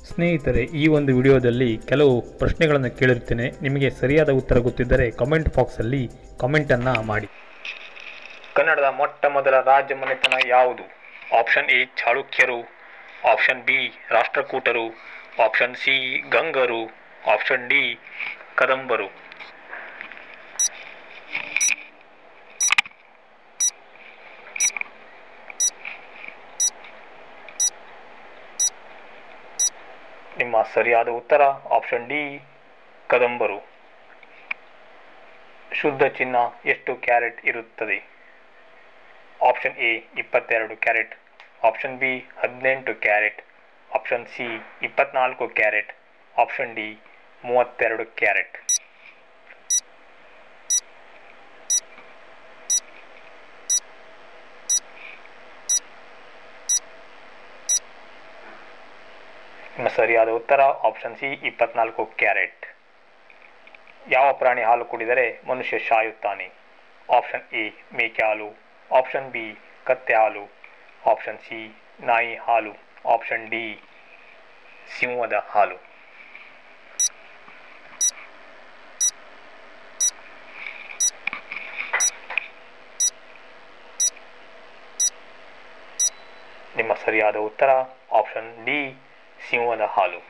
ಸ್ನೇಹಿತರೆ ಈ ಒಂದು ವಿಡಿಯೋದಲ್ಲಿ ಕೆಲವು ಪ್ರಶ್ನೆಗಳನ್ನು ಕೇಳಿರ್ತೇನೆ ನಿಮಗೆ ಸರಿಯಾದ ಉತ್ತರ ಗೊತ್ತಿದ್ದರೆ ಕಮೆಂಟ್ ಬಾಕ್ಸಲ್ಲಿ ಕಮೆಂಟನ್ನು ಮಾಡಿ ಕನ್ನಡದ ಮೊಟ್ಟ ಮೊದಲ ರಾಜ್ಯ ಮನೆತನ ಯಾವುದು ಆಪ್ಷನ್ ಎ ಚಾಳುಕ್ಯರು ಆಪ್ಷನ್ ಬಿ ರಾಷ್ಟ್ರಕೂಟರು ಆಪ್ಷನ್ ಸಿ ಗಂಗರು ಆಪ್ಷನ್ ಡಿ ಕದಂಬರು ನಿಮ್ಮ ಸರಿಯಾದ ಉತ್ತರ ಆಪ್ಷನ್ ಡಿ ಕದಂಬರು ಶುದ್ಧ ಚಿನ್ನ ಎಷ್ಟು ಕ್ಯಾರೆಟ್ ಇರುತ್ತದೆ ಆಪ್ಷನ್ ಎ ಇಪ್ಪತ್ತೆರಡು ಕ್ಯಾರೆಟ್ ಆಪ್ಷನ್ ಬಿ ಹದಿನೆಂಟು ಕ್ಯಾರೆಟ್ ಆಪ್ಷನ್ ಸಿ ಇಪ್ಪತ್ನಾಲ್ಕು ಕ್ಯಾರೆಟ್ ಆಪ್ಷನ್ ಡಿ ಮೂವತ್ತೆರಡು ಕ್ಯಾರೆಟ್ ನಿಮ್ಮ ಸರಿಯಾದ ಉತ್ತರ ಆಪ್ಷನ್ ಸಿ ಇಪ್ಪತ್ನಾಲ್ಕು ಕ್ಯಾರೆಟ್ ಯಾವ ಪ್ರಾಣಿ ಹಾಲು ಕುಡಿದರೆ ಮನುಷ್ಯ ಸಾಯುತ್ತಾನೆ ಆಪ್ಷನ್ ಎ ಮೇಕೆ ಹಾಲು ಆಪ್ಷನ್ ಬಿ ಕತ್ತೆ ಹಾಲು ಆಪ್ಷನ್ ಸಿ ನಾಯಿ ಹಾಲು ಆಪ್ಷನ್ ಡಿ ಸಿಂಹದ ಹಾಲು ನಿಮ್ಮ ಸರಿಯಾದ ಉತ್ತರ ಆಪ್ಷನ್ ಡಿ ಸಿಂಹದ ಹಾಲು